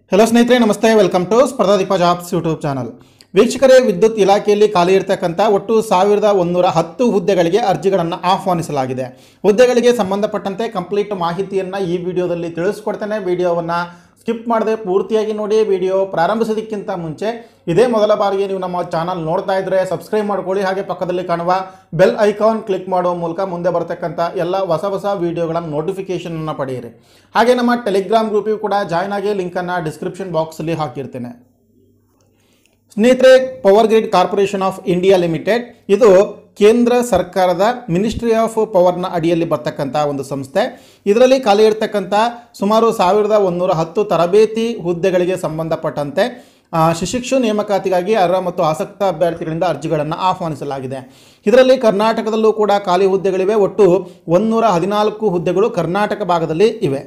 hello ಸ್ನೇಹಿತರೆ ನಮಸ್ತೆ welcome to Spardhadeepa jobs YouTube channel ವೀಕ್ಷಕರೇ ವಿದ್ಯುತ್ ಇಲಾಖೆಯಲ್ಲಿ ಖಾಲಿ ಇರತಕ್ಕಂಥ ಒಟ್ಟು ಸಾವಿರದ ಒಂದೂರ ಹತ್ತು ಹುದ್ದೆಗಳಿಗೆ ಅರ್ಜಿಗಳನ್ನು ಆಹ್ವಾನಿಸಲಾಗಿದೆ ಹುದ್ದೆಗಳಿಗೆ ಸಂಬಂಧಪಟ್ಟಂತೆ ಕಂಪ್ಲೀಟ್ ಮಾಹಿತಿಯನ್ನು ಈ ವಿಡಿಯೋದಲ್ಲಿ ತಿಳಿಸ್ಕೊಡ್ತೇನೆ ವಿಡಿಯೋವನ್ನು ಸ್ಕಿಪ್ ಮಾಡದೆ ಪೂರ್ತಿಯಾಗಿ ನೋಡಿ ವಿಡಿಯೋ ಪ್ರಾರಂಭಿಸೋದಕ್ಕಿಂತ ಮುಂಚೆ ಇದೇ ಮೊದಲ ಬಾರಿಗೆ ನೀವು ನಮ್ಮ ಚಾನಲ್ ನೋಡ್ತಾ ಇದ್ದರೆ ಸಬ್ಸ್ಕ್ರೈಬ್ ಮಾಡ್ಕೊಳ್ಳಿ ಹಾಗೆ ಪಕ್ಕದಲ್ಲಿ ಕಾಣುವ ಬೆಲ್ ಐಕಾನ್ ಕ್ಲಿಕ್ ಮಾಡುವ ಮೂಲಕ ಮುಂದೆ ಬರತಕ್ಕಂಥ ಎಲ್ಲ ಹೊಸ ಹೊಸ ವಿಡಿಯೋಗಳ ನೋಟಿಫಿಕೇಷನನ್ನು ಪಡೆಯಿರಿ ಹಾಗೆ ನಮ್ಮ ಟೆಲಿಗ್ರಾಮ್ ಗ್ರೂಪಿಗೂ ಕೂಡ ಜಾಯ್ನ್ ಆಗಿ ಲಿಂಕನ್ನು ಡಿಸ್ಕ್ರಿಪ್ಷನ್ ಬಾಕ್ಸಲ್ಲಿ ಹಾಕಿರ್ತೇನೆ ಸ್ನೇಹಿತರೆ power grid corporation of India limited ಇದು ಕೇಂದ್ರ ಸರ್ಕಾರದ ಮಿನಿಸ್ಟ್ರಿ ಆಫ್ ಪವರ್ನ ಅಡಿಯಲ್ಲಿ ಬರ್ತಕ್ಕಂಥ ಒಂದು ಸಂಸ್ಥೆ ಇದರಲ್ಲಿ ಖಾಲಿ ಇರತಕ್ಕಂಥ ಸುಮಾರು ಸಾವಿರದ ಒಂದೂರ ಹತ್ತು ತರಬೇತಿ ಹುದ್ದೆಗಳಿಗೆ ಸಂಬಂಧಪಟ್ಟಂತೆ ಆ, ಶಿಶಿಕ್ಷು ನೇಮಕಾತಿಗಾಗಿ ಅರ್ಹ ಮತ್ತು ಆಸಕ್ತ ಅಭ್ಯರ್ಥಿಗಳಿಂದ ಅರ್ಜಿಗಳನ್ನು ಆಹ್ವಾನಿಸಲಾಗಿದೆ ಇದರಲ್ಲಿ ಕರ್ನಾಟಕದಲ್ಲೂ ಕೂಡ ಖಾಲಿ ಹುದ್ದೆಗಳಿವೆ ಒಟ್ಟು ಒಂದೂರ ಹದಿನಾಲ್ಕು ಹುದ್ದೆಗಳು ಕರ್ನಾಟಕ ಭಾಗದಲ್ಲಿ ಇವೆ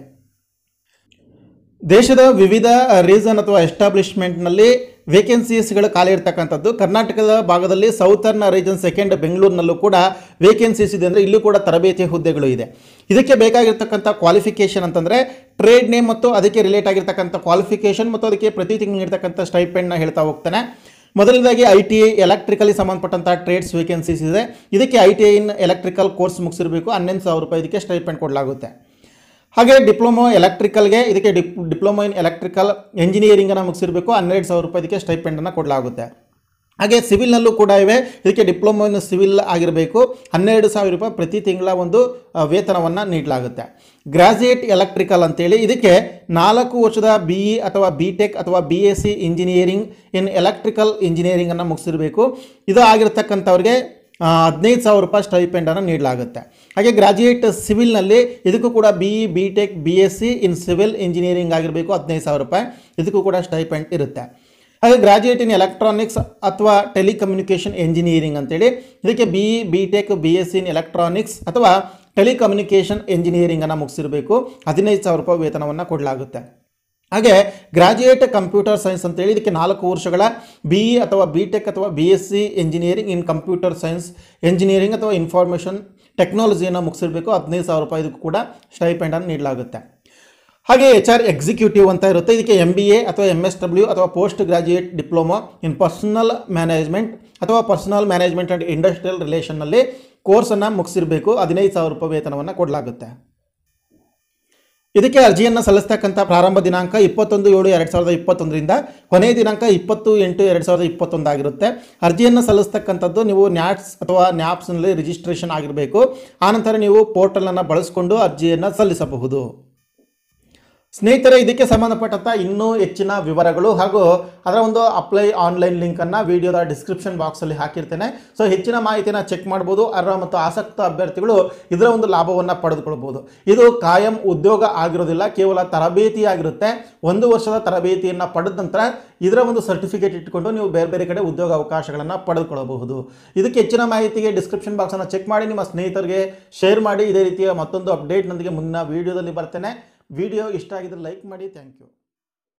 ದೇಶದ ವಿವಿಧ ರೀಸನ್ ಅಥವಾ ಎಸ್ಟಾಬ್ಲಿಷ್ಮೆಂಟ್ನಲ್ಲಿ ವೇಕೆನ್ಸೀಸ್ಗಳು ಖಾಲಿ ಇರ್ತಕ್ಕಂಥದ್ದು ಕರ್ನಾಟಕದ ಭಾಗದಲ್ಲಿ ಸೌತರ್ನ್ ರೀಜನ್ ಸೆಕೆಂಡ್ ಬೆಂಗಳೂರಿನಲ್ಲೂ ಕೂಡ ವೇಕೆನ್ಸೀಸ್ ಇದೆ ಅಂದರೆ ಇಲ್ಲೂ ಕೂಡ ತರಬೇತಿ ಹುದ್ದೆಗಳು ಇದೆ ಇದಕ್ಕೆ ಬೇಕಾಗಿರ್ತಕ್ಕಂಥ ಕ್ವಾಲಿಫಿಕೇಷನ್ ಅಂತಂದರೆ ಟ್ರೇಡ್ ನೇಮ್ ಮತ್ತು ಅದಕ್ಕೆ ರಿಲೇಟ್ ಆಗಿರ್ತಕ್ಕಂಥ ಕ್ವಾಲಿಫಿಕೇಷನ್ ಮತ್ತು ಅದಕ್ಕೆ ಪ್ರತಿ ತಿಂಗಳು ಇರ್ತಕ್ಕಂಥ ಸ್ಟೈಪೆಂಡ್ನ ಹೇಳ್ತಾ ಹೋಗ್ತಾನೆ ಮೊದಲನೇದಾಗಿ ಐ ಟಿ ಐ ಎಲೆಕ್ಟ್ರಿಕಲಿ ಸಂಬಂಧಪಟ್ಟಂಥ ಟ್ರೇಡ್ಸ್ ವೇಕೆನ್ಸೀಸ್ ಇದೆ ಇದಕ್ಕೆ I T I in electrical course ಮುಗಿಸಿರಬೇಕು ಹನ್ನೊಂದು ಸಾವಿರ ರೂಪಾಯಿ ಇದಕ್ಕೆ ಸ್ಟೈಪೆಂಡ್ ಕೊಡಲಾಗುತ್ತೆ ಹಾಗೆ ಡಿಪ್ಲೊಮೊ ಎಲೆಕ್ಟ್ರಿಕಲ್ಗೆ ಇದಕ್ಕೆ ಡಿಪ್ ಡಿಪ್ಲೊಮೊ ಇನ್ ಎಲೆಕ್ಟ್ರಿಕಲ್ ಎಂಜಿನಿಯರಿಂಗನ್ನು ಮುಗಿಸಿರಬೇಕು ಹನ್ನೆರಡು ಸಾವಿರ ರೂಪಾಯಿ ಇದಕ್ಕೆ ಸ್ಟೈಪೆಂಡನ್ನು ಕೊಡಲಾಗುತ್ತೆ ಹಾಗೆ ಸಿವಿಲ್ನಲ್ಲೂ ಕೂಡ ಇವೆ ಇದಕ್ಕೆ ಡಿಪ್ಲೊಮೊ ಇನ್ ಸಿವಿಲ್ ಆಗಿರಬೇಕು ಹನ್ನೆರಡು ಸಾವಿರ ರೂಪಾಯಿ ಪ್ರತಿ ತಿಂಗಳ ಒಂದು ವೇತನವನ್ನು ನೀಡಲಾಗುತ್ತೆ ಗ್ರಾಜುಯೇಟ್ ಎಲೆಕ್ಟ್ರಿಕಲ್ ಅಂತೇಳಿ ಇದಕ್ಕೆ ನಾಲ್ಕು ವರ್ಷದ ಬಿ ಇ ಅಥವಾ ಬಿ ಟೆಕ್ ಅಥವಾ B S C engineering in electrical ಇಂಜಿನಿಯರಿಂಗನ್ನು ಮುಗಿಸಿರಬೇಕು ಇದು ಆಗಿರ್ತಕ್ಕಂಥವ್ರಿಗೆ ಆ, ಹದಿನೈದು ಸಾವಿರ ರೂಪಾಯಿ ಸ್ಟೈಪೆಂಡನ್ನು ನೀಡಲಾಗುತ್ತೆ ಹಾಗೆ ಗ್ರಾಜುಯೇಟ್ ಸಿವಿಲ್ನಲ್ಲಿ ಇದಕ್ಕೂ ಕೂಡ B E B tech B S C in civil engineering ಆಗಿರಬೇಕು ಹದಿನೈದು ಸಾವಿರ ರೂಪಾಯಿ ಇದಕ್ಕೂ ಕೂಡ ಸ್ಟೈಪೆಂಡ್ ಇರುತ್ತೆ ಹಾಗೆ ಗ್ರಾಜುಯೇಟ್ ಇನ್ ಎಲೆಕ್ಟ್ರಾನಿಕ್ಸ್ ಅಥವಾ ಟೆಲಿಕಮ್ಯುನಿಕೇಷನ್ ಎಂಜಿನಿಯರಿಂಗ್ ಅಂತೇಳಿ ಇದಕ್ಕೆ B E B tech B S C in electronics ಅಥವಾ ಟೆಲಿಕಮ್ಯುನಿಕೇಷನ್ ಎಂಜಿನಿಯರಿಂಗನ್ನು ಮುಗಿಸಿರಬೇಕು ಹದಿನೈದು ಸಾವಿರ ರೂಪಾಯಿ ವೇತನವನ್ನು ಕೊಡಲಾಗುತ್ತೆ ಹಾಗೆ ಗ್ರಾಜುಯೇಟ್ ಕಂಪ್ಯೂಟರ್ ಸೈನ್ಸ್ ಅಂತೇಳಿ ಇದಕ್ಕೆ ನಾಲ್ಕು ವರ್ಷಗಳ ಬಿ ಇ ಅಥವಾ ಬಿ ಟೆಕ್ ಅಥವಾ B S C engineering in computer science engineering ಅಥವಾ ಇನ್ಫಾರ್ಮೇಷನ್ ಟೆಕ್ನಾಲಜಿಯನ್ನು ಮುಗಿಸಿರಬೇಕು ಹದಿನೈದು ಸಾವಿರ ರೂಪಾಯಿ ಇದಕ್ಕೂ ಕೂಡ ಸ್ಟೈಪೆಂಡನ್ನು ನೀಡಲಾಗುತ್ತೆ ಹಾಗೆ ಎಚ್ ಆರ್ ಎಕ್ಸಿಕ್ಯೂಟಿವ್ ಅಂತ ಇರುತ್ತೆ ಇದಕ್ಕೆ ಎಮ್ ಬಿ ಎ ಅಥವಾ ಎಮ್ ಎಸ್ ಡಬ್ಲ್ಯೂ ಅಥವಾ post graduate diploma in personal management ಅಥವಾ ಪರ್ಸನಲ್ ಮ್ಯಾನೇಜ್ಮೆಂಟ್ ಆ್ಯಂಡ್ ಇಂಡಸ್ಟ್ರಿಯಲ್ ರಿಲೇಷನ್ನಲ್ಲಿ ಕೋರ್ಸನ್ನು ಮುಗಿಸಿರಬೇಕು ಹದಿನೈದು ಸಾವಿರ ರೂಪಾಯಿ ವೇತನವನ್ನು ಕೊಡಲಾಗುತ್ತೆ ಇದಕ್ಕೆ ಅರ್ಜಿಯನ್ನು ಸಲ್ಲಿಸ್ತಕ್ಕಂಥ ಪ್ರಾರಂಭ ದಿನಾಂಕ ಇಪ್ಪತ್ತೊಂದು ಏಳು ಎರಡು ಸಾವಿರದ ಇಪ್ಪತ್ತೊಂದರಿಂದ ಕೊನೆಯ ದಿನಾಂಕ ಇಪ್ಪತ್ತು ಎಂಟು ಎರಡು ಸಾವಿರದ ಇಪ್ಪತ್ತೊಂದು ಆಗಿರುತ್ತೆ ಅರ್ಜಿಯನ್ನು ಸಲ್ಲಿಸ್ತಕ್ಕಂಥದ್ದು ನೀವು ನ್ಯಾಟ್ಸ್ ಅಥವಾ ನ್ಯಾಪ್ಸ್ನಲ್ಲಿ ರಿಜಿಸ್ಟ್ರೇಷನ್ ಆಗಿರಬೇಕು ಆನಂತರ ನೀವು ಪೋರ್ಟಲನ್ನು ಬಳಸಿಕೊಂಡು ಅರ್ಜಿಯನ್ನು ಸಲ್ಲಿಸಬಹುದು ಸ್ನೇಹಿತರೆ ಇದಕ್ಕೆ ಸಂಬಂಧಪಟ್ಟಂಥ ಇನ್ನೂ ಹೆಚ್ಚಿನ ವಿವರಗಳು ಹಾಗೂ ಅದರ ಒಂದು ಅಪ್ಲೈ ಆನ್ಲೈನ್ ಲಿಂಕನ್ನು ವಿಡಿಯೋದ ಡಿಸ್ಕ್ರಿಪ್ಷನ್ ಬಾಕ್ಸಲ್ಲಿ ಹಾಕಿರ್ತೇನೆ ಸೊ ಹೆಚ್ಚಿನ ಮಾಹಿತಿನ ಚೆಕ್ ಮಾಡ್ಬೋದು ಅರ್ಹ ಮತ್ತು ಆಸಕ್ತ ಅಭ್ಯರ್ಥಿಗಳು ಇದರ ಒಂದು ಲಾಭವನ್ನು ಪಡೆದುಕೊಳ್ಬೋದು ಇದು ಕಾಯಂ ಉದ್ಯೋಗ ಆಗಿರೋದಿಲ್ಲ ಕೇವಲ ತರಬೇತಿ ಆಗಿರುತ್ತೆ ಒಂದು ವರ್ಷದ ತರಬೇತಿಯನ್ನು ಪಡೆದ ನಂತರ ಇದರ ಒಂದು ಸರ್ಟಿಫಿಕೇಟ್ ಇಟ್ಕೊಂಡು ನೀವು ಬೇರೆ ಬೇರೆ ಕಡೆ ಉದ್ಯೋಗ ಅವಕಾಶಗಳನ್ನು ಪಡೆದುಕೊಳ್ಳಬಹುದು ಇದಕ್ಕೆ ಹೆಚ್ಚಿನ ಮಾಹಿತಿಗೆ ಡಿಸ್ಕ್ರಿಪ್ಷನ್ ಬಾಕ್ಸನ್ನು ಚೆಕ್ ಮಾಡಿ ನಿಮ್ಮ ಸ್ನೇಹಿತರಿಗೆ ಶೇರ್ ಮಾಡಿ ಇದೇ ರೀತಿಯ ಮತ್ತೊಂದು ಅಪ್ಡೇಟ್ನೊಂದಿಗೆ ಮುಂದಿನ ವಿಡಿಯೋದಲ್ಲಿ ಬರ್ತೇನೆ ವಿಡಿಯೋ ಇಷ್ಟ ಆಗಿದ್ರೆ ಲೈಕ್ ಮಾಡಿ ಥ್ಯಾಂಕ್ ಯು